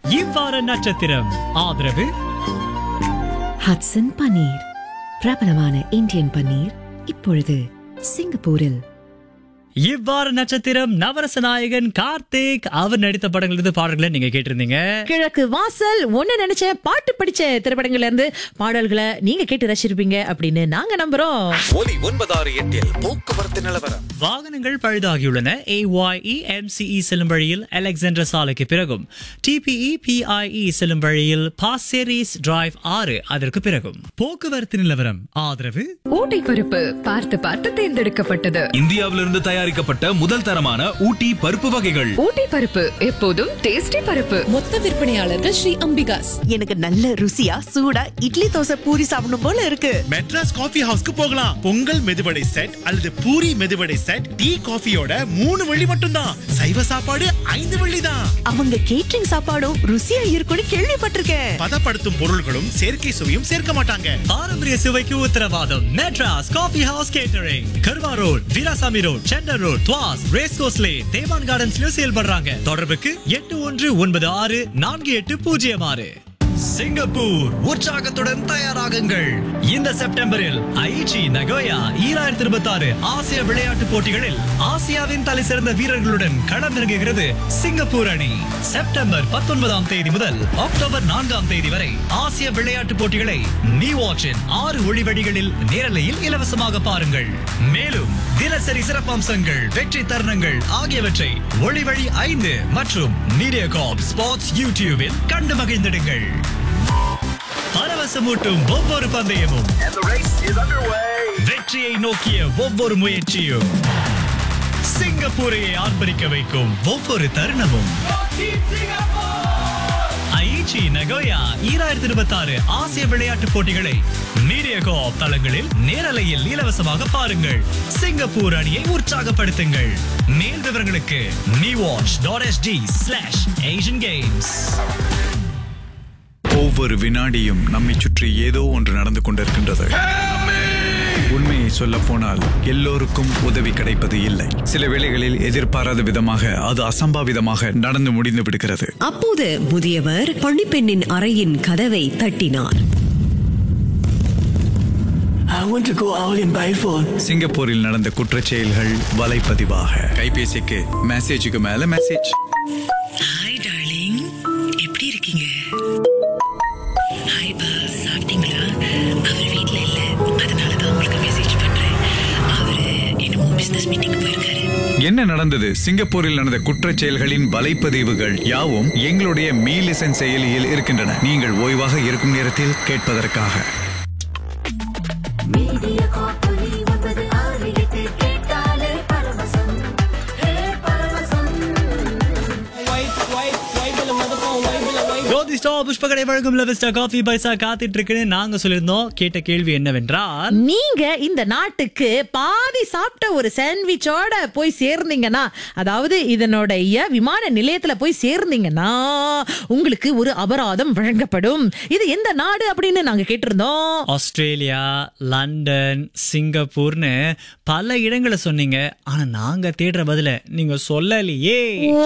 இவ்வார நட்சத்திரம் ஆதரவு ஹட்சன் பன்னீர் பிரபலமான இந்தியன் பன்னீர் இப்பொழுது சிங்கப்பூரில் இவ்வார நட்சத்திரம் நவரச நாயகன் கார்த்திக் அவர் நடித்த படங்கள் இருந்து பாடல்களை நீங்க கேட்டிருந்தீங்க கிழக்கு வாசல் ஒண்ணு நினைச்ச பாட்டு படிச்ச திரைப்படங்கள்ல இருந்து பாடல்களை நீங்க கேட்டு ரசிச்சிருப்பீங்க அப்படின்னு நாங்க நம்புறோம் ஒலி ஒன்பதாறு எட்டில் போக்குவரத்து நிலவரம் வாகனங்கள் பழுதாகியுள்ளன ஏஒய்இ எம்சிஇ செல்லும் வழியில் அலெக்சாண்டர் சாலைக்கு பிறகும் டிபிஇ பிஐஇ செல்லும் வழியில் பாசேரிஸ் டிரைவ் ஆறு அதற்கு பிறகும் போக்குவரத்து நிலவரம் ஆதரவு ஊட்டி பருப்பு பார்த்து பார்த்து தேர்ந்தெடுக்கப்பட்டது இந்தியாவிலிருந்து தயாரிக்கப்பட்ட முதல் தரமான ஊட்டி பருப்பு வகைகள் ஊட்டி பருப்பு எப்போதும் டேஸ்டி பருப்பு மொத்த விற்பனையாளர்கள் ஸ்ரீ அம்பிகாஸ் எனக்கு நல்ல ருசியா சூடா இட்லி தோசை பூரி சாப்பிடணும் போல இருக்கு மெட்ராஸ் காஃபி ஹவுஸ்க்கு போகலாம் பொங்கல் மெதுவடை செட் அல்லது பூரி மெதுவடை செட் டீ காஃபியோட மூணு வெள்ளி மட்டும்தான் சைவ சாப்பாடு ஐந்து வெள்ளி தான் அவங்க கேட்டரிங் சாப்பாடும் ருசியா இருக்கும்னு கேள்விப்பட்டிருக்கேன் பதப்படுத்தும் பொருள்களும் செயற்கை சுவையும் சேர்க்க மாட்டாங்க பாரம்பரிய சுவைக்கு உத்தரவாதம் Madras coffee house catering Kerbau road Veerasamy road centre road Tuas race கோஸ்லே தேவான் கார்டன்ஸ்லயும் செயல்படுறாங்க தொடர்புக்கு எட்டு ஒன்று ஒன்பது ஆறு நான்கு எட்டு பூஜ்ஜியம் ஆறு சிங்கப்பூர் உற்சாகத்துடன் தயாராகுங்கள் இந்த செப்டம்பரில் ஐச்சி நகோயா ஈராயிரத்தி இருபத்தி ஆறு ஆசிய விளையாட்டுப் போட்டிகளில் ஆசியாவின் தலை சிறந்த வீரர்களுடன் களமிறங்குகிறது சிங்கப்பூர் அணி செப்டம்பர் பத்தொன்பதாம் தேதி முதல் அக்டோபர் நான்காம் தேதி வரை ஆசிய விளையாட்டுப் போட்டிகளை நீ வாட்சின் ஆறு ஒளிவடிகளில் நேரலையில் இலவசமாக பாருங்கள் மேலும் தினசரி சிறப்பம்சங்கள் வெற்றி தருணங்கள் ஆகியவற்றை ஒளிவழி ஐந்து மற்றும் மீடியா காப் ஸ்பாட்ஸ் யூடியூபில் கண்டு மகிழ்ந்திடுங்கள் பரவசமூட்டும் ஒவ்வொரு பந்தயமும் வெற்றியை நோக்கிய ஒவ்வொரு முயற்சியும் சிங்கப்பூரையை ஆர்ப்பரிக்க வைக்கும் ஒவ்வொரு தருணமும் ஐச்சி நகோயா ஈராயிரத்தி இருபத்தி ஆறு ஆசிய விளையாட்டுப் போட்டிகளை மீடியா கோஆப் தளங்களில் நேரலையில் இலவசமாக பாருங்கள் சிங்கப்பூர் அணியை உற்சாகப்படுத்துங்கள் மேல் விவரங்களுக்கு நீ watch dot SD slash Asian Games ஒவ்வொரு வினாடியும் நம்மை சுற்றி ஏதோ ஒன்று நடந்து கொண்டிருக்கின்றது உண்மையை சொல்ல போனால் எல்லோருக்கும் உதவி கிடைப்பது இல்லை சில வேளைகளில் எதிர்பாராத விதமாக அது அசம்பாவிதமாக நடந்து முடிந்து விடுகிறது அப்போது முதியவர் பணிப்பெண்ணின் அறையின் கதவை தட்டினார் சிங்கப்பூரில் நடந்த குற்றச் செயல்கள் வலைப்பதிவாக கைபேசிக்கு மெசேஜுக்கு மேல மெசேஜ் ஹாய் டார்லிங் எப்படி இருக்கீங்க ஹாய் பா சாப்பிட்டீங்களா அவர் வீட்ல இல்ல அதனால தான் உங்களுக்கு மெசேஜ் பண்றேன் அவரு என்னமோ பிசினஸ் மீட்டிங் போயிருக்காரு என்ன நடந்தது சிங்கப்பூரில் நடந்த குற்றச் செயல்களின் வலைப்பதிவுகள் யாவும் எங்களுடைய மீ லிசன் செயலியில் இருக்கின்றன நீங்கள் ஓய்வாக இருக்கும் நேரத்தில் கேட்பதற்காக ஜோதி ஸ்டாப் புஷ்பகடை வழங்கும் லெவஸ்டா காஃபி பைசா காத்துட்டு இருக்குன்னு நாங்க சொல்லியிருந்தோம் கேட்ட கேள்வி என்னவென்றால் நீங்க இந்த நாட்டுக்கு பாதி சாப்பிட்ட ஒரு சாண்ட்விச்சோட போய் சேர்ந்தீங்கன்னா அதாவது இதனுடைய விமான நிலையத்துல போய் சேர்ந்தீங்கன்னா உங்களுக்கு ஒரு அபராதம் வழங்கப்படும் இது எந்த நாடு அப்படின்னு நாங்க கேட்டிருந்தோம் ஆஸ்திரேலியா லண்டன் சிங்கப்பூர்னு பல இடங்களை சொன்னீங்க ஆனா நாங்க தேடுற பதில நீங்க சொல்லலையே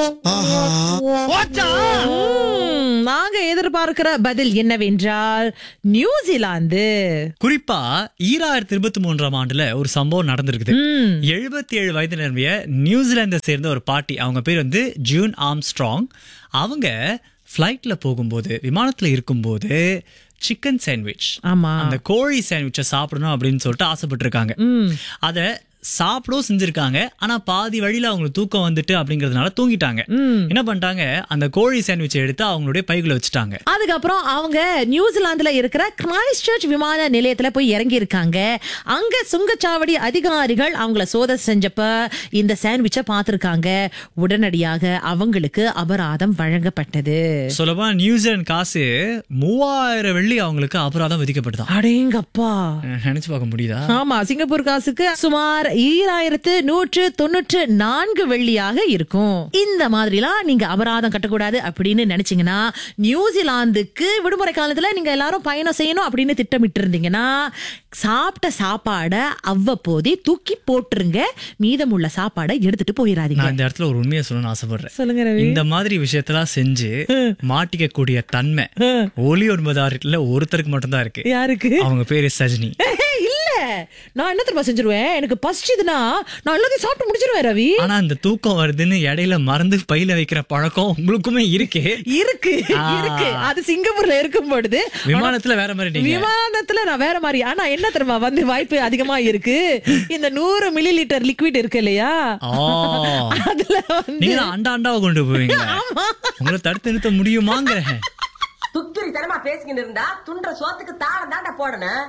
ம், நாங்க எதிர்பார்க்கிற பதில் என்னவென்றால் நியூசிலாந்து குறிப்பா ஈராயிரத்தி இருபத்தி மூன்றாம் ஆண்டுல ஒரு சம்பவம் நடந்திருக்குது ம். எழுபத்தி ஏழு வயது நிரம்பிய நியூசிலாந்தை சேர்ந்த ஒரு பாட்டி அவங்க பேர் வந்து ஜூன் ஆம்ஸ்ட்ராங் அவங்க ஃப்ளைட்ல போகும்போது விமானத்துல இருக்கும்போது சிக்கன் சாண்ட்விச் ஆமா அந்த கோழி சாண்ட்விச்சை சாப்பிடணும் அப்படின்னு சொல்லிட்டு ஆசைப்பட்டிருக்காங்க அத சாப்பிடவும் செஞ்சிருக்காங்க ஆனா பாதி வழியில அவங்களுக்கு தூக்கம் வந்துட்டு அப்படிங்கறதுனால தூங்கிட்டாங்க என்ன பண்ணிட்டாங்க அந்த கோழி சாண்ட்விச்சை எடுத்து அவங்களுடைய பைக்குள்ள வச்சுட்டாங்க அதுக்கப்புறம் அவங்க நியூசிலாந்துல இருக்கிற கிரைஸ்ட் சர்ச் விமான நிலையத்துல போய் இறங்கி இருக்காங்க அங்க சுங்கச்சாவடி அதிகாரிகள் அவங்கள சோதனை செஞ்சப்ப இந்த சாண்ட்விச்சை பார்த்திருக்காங்க உடனடியாக அவங்களுக்கு அபராதம் வழங்கப்பட்டது சொல்லப்போனா நியூசிலாந்து காசு மூவாயிரம் வெள்ளி அவங்களுக்கு அபராதம் விதிக்கப்பட்டதா அடேங்கப்பா நினைச்சு பார்க்க முடியுதா ஆமா சிங்கப்பூர் காசுக்கு சுமார் ஈராயிரத்து நூற்று தொண்ணூற்று நான்கு வெள்ளியாக இருக்கும் இந்த மாதிரிலாம் நீங்க அபராதம் கட்டக்கூடாது அப்படின்னு நினைச்சீங்கன்னா நியூசிலாந்துக்கு விடுமுறை காலத்துல நீங்க எல்லாரும் பயணம் செய்யணும் அப்படின்னு திட்டமிட்டு இருந்தீங்கன்னா சாப்பிட்ட சாப்பாடை அவ்வப்போதே தூக்கி போட்டுருங்க மீதமுள்ள சாப்பாடை எடுத்துட்டு போயிடாதீங்க நான் இந்த இடத்துல ஒரு உண்மையை சொல்லணும்னு ஆசைப்படுறேன் சொல்லுங்க ரவி இந்த மாதிரி விஷயத்தெல்லாம் செஞ்சு மாட்டிக்க கூடிய தன்மை ஒலி ஒன்பதாறுல ஒருத்தருக்கு மட்டும்தான் இருக்கு யாருக்கு அவங்க பேரு சஜினி ஏய், இல்ல நான் என்ன தெரியுமா செஞ்சிருவேன் எனக்கு பசிச்சுதுன்னா நான் எல்லாத்தையும் சாப்பிட்டு முடிச்சிருவேன் ரவி ஆனா அந்த தூக்கம் வருதுன்னு இடையில மறந்து பையில வைக்கிற பழக்கம் உங்களுக்குமே இருக்கே இருக்கு ஆ. இருக்கு அது சிங்கப்பூர்ல இருக்கும் பொழுது விமானத்துல வேற மாதிரி நீங்க விமானத்துல நான் வேற மாதிரி ஆனா என்ன தெரியுமா வந்து வாய்ப்பு அதிகமா இருக்கு இந்த நூறு மில்லி லிட்டர் லிக்விட் இருக்கு இல்லையா ஆ. அதுல வந்து நீங்க தான் அண்டா அண்டாவை கொண்டு போவீங்க உங்களை தடுத்து நிறுத்த முடியுமாங்கிறேன் துக்கிரி தனமா பேசிக்கிட்டு இருந்தா துண்ட சோத்துக்கு தாளம் தாண்டா போடணும்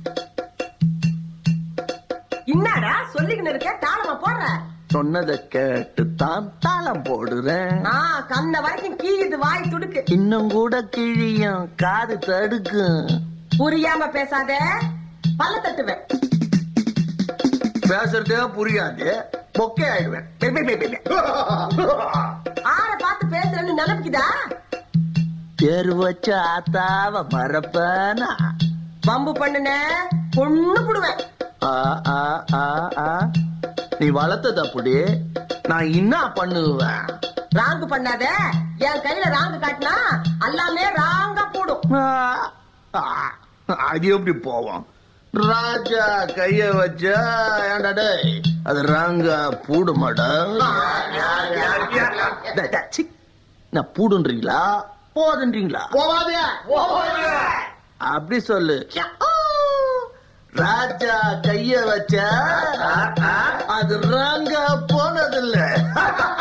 என்னடா சொல்லிக்கின்னு இருக்க தாளமா போடுற சொன்னதை கேட்டு தான் தாளம் போடுறேன் ஆ கண்ண வரைக்கும் கீழிது வாய் துடுக்கு இன்னும் கூட கிழியும் காது தடுக்கும் புரியாம பேசாத பல்ல தட்டுவேன் பேசுறதே புரியாது பொக்கே ஆயிடுவேன் பெ, பெ, பெ, பெ, பெ. ஆற பார்த்து பேசுறேன்னு நினைப்புக்குதா பேர் வச்ச ஆத்தாவ மறப்பானா பம்பு பண்ணுன பொண்ணு புடுவேன் ஆ, ஆ, ஆ, ஆ. நீ வளர்த்தது அப்படி நான் என்ன பண்ணுவேன் ராங்கு பண்ணாத என் கையில ராங்கு காட்டினா எல்லாமே ராங்கா போடும் ஆ, ஆ, அது எப்படி போவோம் ராஜா கைய வச்சா ஏன்டா டேய் அது ராங்கா பூடுமாடா டேய், டேய், சீ. நான் பூடுன்றீங்களா போதுன்றீங்களா அப்படி சொல்லு ராஜா கைய வச்சா அது ராங்கா போனதில்லை